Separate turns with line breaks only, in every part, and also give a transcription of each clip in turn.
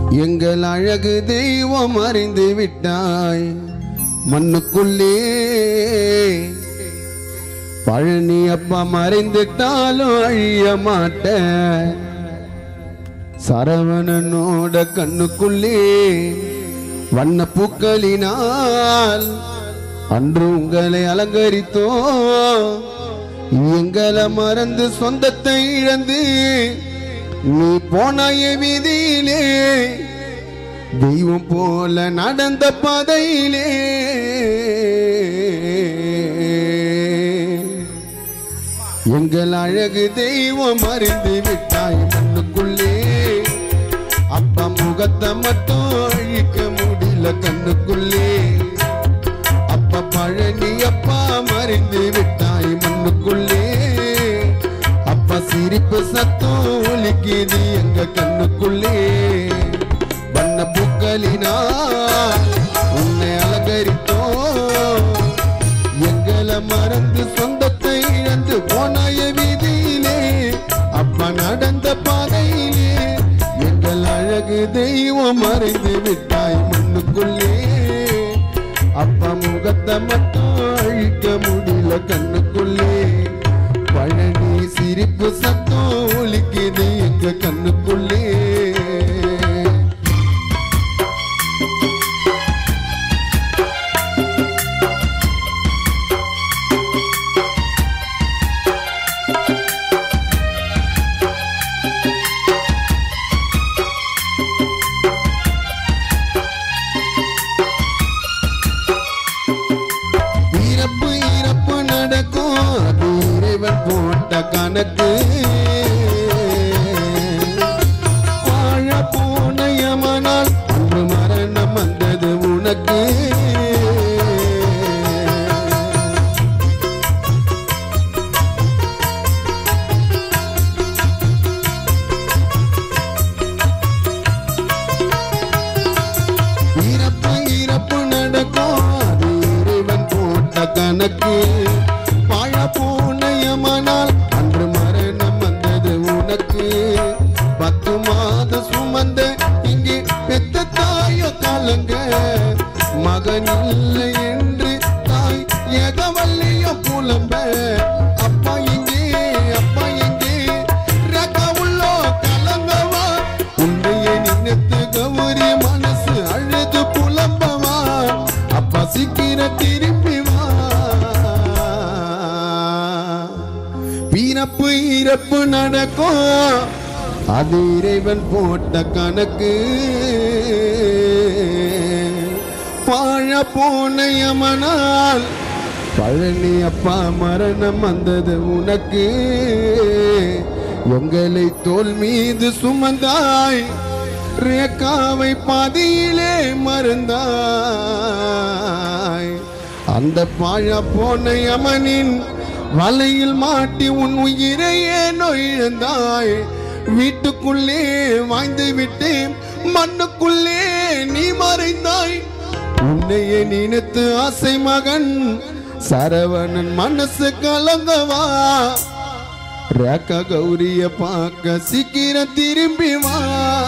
எங்கள் அழகு தெய்வம் அறிந்து விட்டாய் மண்ணுக்குள்ளே பழனி அப்பா மறைந்துட்டாலும் அழிய மாட்ட சரவணனோட கண்ணுக்குள்ளே வண்ண பூக்களினால் அன்று உங்களை அலங்கரித்தோம் எங்களை மறந்து சொந்தத்தை இழந்து நீ போனாய வீதியிலே தெய்வம் போல நடந்த பாதையிலே எங்கள் அழகு தெய்வம் அறிந்து விட்டாய் மண்ணுக்குள்ளே அப்பா முகத்தை மட்டும் அழிக்க முடியல கண்ணுக்குள்ளே அப்பா பழனி அப்பா மறைந்து விட்டாய் மண்ணுக்குள்ளே அப்பா சிரிப்பு சத்தம் ஒலிக்குது எங்க கண்ணுக்குள்ளே வண்ண பூக்களினால் உன்னை அலங்கரித்தோம் எங்களை மறந்து சொந்தத்தை இழந்து போனாய வீதியிலே அப்பா நடந்த பாதையிலே எங்கள் அழகு தெய்வம் மறைந்து விட்டாய் மண்ணுக்குள்ளே அப்பா முகத்தை மட்டும் அழிக்க முடியல கண்ணுக்குள்ளே பழனி சிரிப்பு சத்தம் ஒலிக்குது எங்க கண்ணுக்குள்ளே இறப்பு இறப்பு நடக்கும் அது இறைவன் போட்ட கணக்கு வாழ போன யமனால் அன்று மரணம் வந்தது உனக்கு இறப்பு இறப்பு நடக்கும் அது இறைவன் போட்ட கணக்கு வாழ போன யமனால் அன்று மரணம் வந்தது உனக்கு பத்து மாத சுமந்த இங்கே பெத்த தாயோ கலங்க மகன் இல்லை என்று தாய் எகவல்லியோ புலம்ப அப்பா எங்கே அப்பா எங்கே ரக உள்ளோ கலங்கவா உன்னைய நினைத்து கௌரி மனசு அழுது புலம்பவா அப்பா சீக்கிர திரும்பி வா பிறப்பு இறப்பு நடக்கும் அது இறைவன் போட்ட கணக்கு வாழ போன யமனால் பழனி அப்பா மரணம் வந்தது உனக்கு எங்களை தோல் மீது சுமந்தாய் ரேக்காவை பாதியிலே மறந்தாய் அந்த பாழ போன யமனின் வலையில் மாட்டி உன் உயிரையே நொழிந்தாய் வீட்டுக்குள்ளே வாய்ந்து விட்டு மண்ணுக்குள்ளே நீ மறைந்தாய் உன்னையே நினைத்து ஆசை மகன் சரவணன் மனசு கலங்கவா ரேக்க கௌரிய பார்க்க சீக்கிரம் திரும்பி வா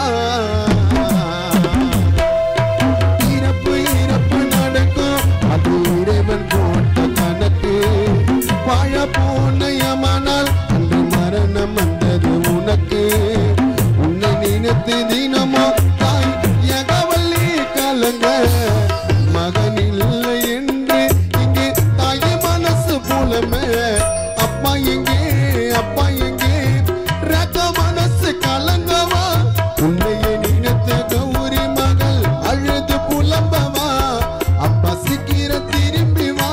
இறப்பு இறப்பு நடக்கும் அது இறைவன் போட்ட கணக்கு வாழ போன யமனால் அன்று மரணம் வந்தது உனக்கு உன்னை நினைத்து தினமோ தாய் எகவல்லி கலங்க மகன் இல்லை என்று இங்கே தாய் மனசு புலமே அப்பா எங்கே அப்பா எங்கே ரக மனசு கலங்கவா உன்னையே நினைத்து கௌரி மகள் அழுது புலம்பவா அப்பா சீக்கிரம் திரும்பி வா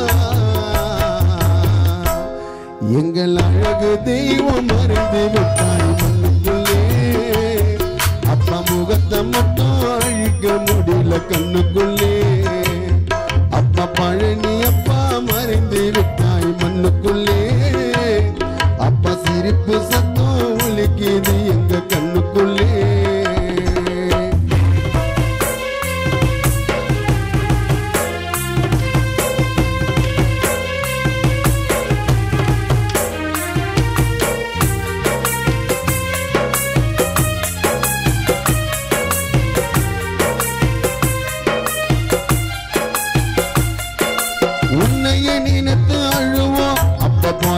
எங்கள் அழகு தெய்வம் மறைந்து விட்டாய் மண்ணுக்குள்ளே அப்பா முகத்தை மட்டும் அழிக்க முடியல கண்ணுக்குள்ளே அப்பா பழனி அப்பா மறைந்து விட்டாய் மண்ணுக்குள்ளே அப்பா சிரிப்பு சத்தம் ஒலிக்குது எங்க கண்ணுக்குள்ளே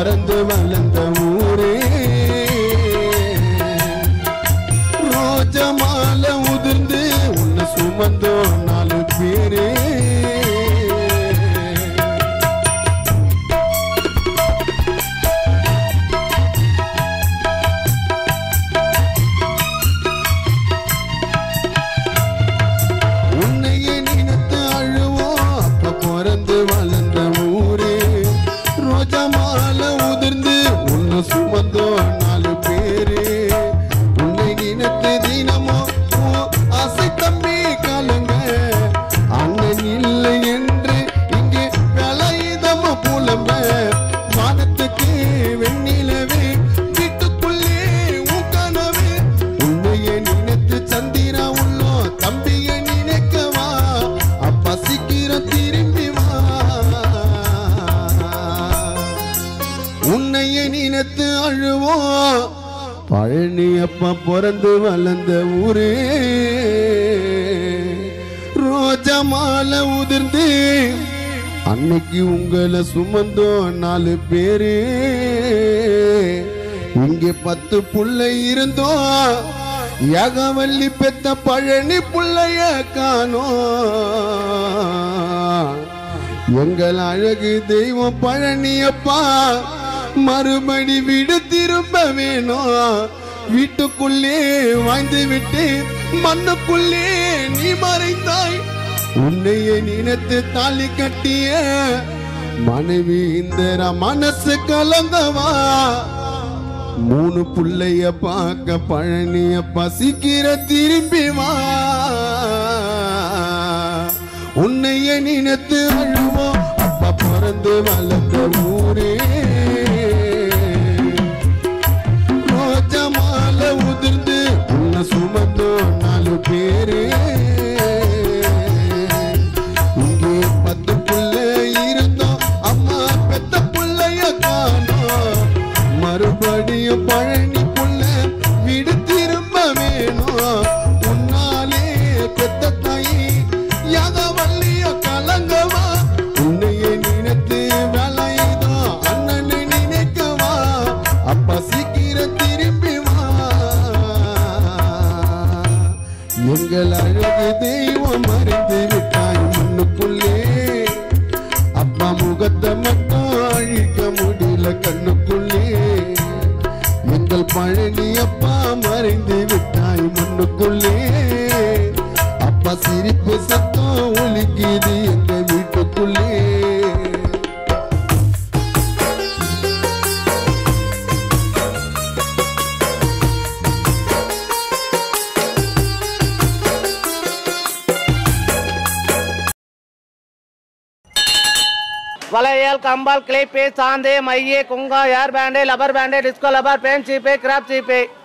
பிறந்து வளர்ந்த ஊரே ரோஜ மாலை உதிர்ந்து உன்னை சுமந்தோம் நாலு பேரே உன்னையே நினைத்து அழுவோம் அப்ப பிறந்து வளர்ந்த ஊரே ரோஜா மாலை உதிர்ந்து உன்னை சுமந்தோம் நாலு பேரே உன்னை நினைத்து தினமோ ஓ ஆசை தம்பி கலங்க அண்ணன் இல்லை என்று இங்கே விளையுதமோ புலம்ப வானத்துக்கு வெண்ணிலவே வீட்டுக்குள்ளே உன் கனவு உன்னையே நினைத்து சந்திரா உள்ளோ தம்பியை நினைக்கவா அப்பா சீக்கிரம் திரும்பி வா உன்னையே நினைத்து அழுவோம் பழனி அப்பா பிறந்து வளர்ந்த ஊரே ரோஜா மாலை உதிர்ந்து அன்னைக்கு உங்களை சுமந்தோம் நாலு பேரு இங்கே பத்து புள்ள இருந்தோம் யாகவல்லி பெத்த பழனி புள்ளைய காணோம் எங்கள் அழகு தெய்வம் பழனியப்பா மறுபடி வீடு திரும்ப வேணும் வீட்டுக்குள்ளே வாழ்ந்து விட்டு மண்ணுக்குள்ளே நீ மறைந்தாய் உன்னையே நினைத்து தாலி கட்டிய மனைவி இந்த மனசு கலந்தவா மூணு புள்ளைய பார்க்க பழனியப்பா சீக்கிர திரும்பி வா உன்னைய நினைத்து அழுவோம் அப்பா பிறந்து வளர்ந்த ஊரே ரோஜா மாலை உதிர்ந்து உன்னை சுமந்தோ நாலு பேரே இங்கே பத்து புள்ள இருந்தோம் அம்மா பெத்த புள்ளைய காணோம் மறுபடியும் பழனி புள்ள வீடு திரும்ப வேணும் உன்னாலே பெத்த தாயி யாகவல்லிய கலங்கவா உன்னையே நினைத்து வேலையுதோ அண்ணனை நினைக்கவா அப்பா சீக்கிரம் திரும்பி வா எங்கள் அழகு தெய்வம் மறைந்து விட்டாய் மண்ணுக்குள்ளே அப்பா முகத்தை மட்டும் அழிக்க முடியல கண்ணுக்குள்ளே எங்கள் பழனி அப்பா மறைந்து விட்டாய் மண்ணுக்குள்ளே அப்பா சிரிப்பு சத்தம் ஒலிக்குது எங்க வீட்டுக்குள்ளே
வளையல் கம்பால் கிளிப்பு சாந்து மைய குங்கா hair band rubber band disco rubber band சீப்பு கிராப் சீப்பு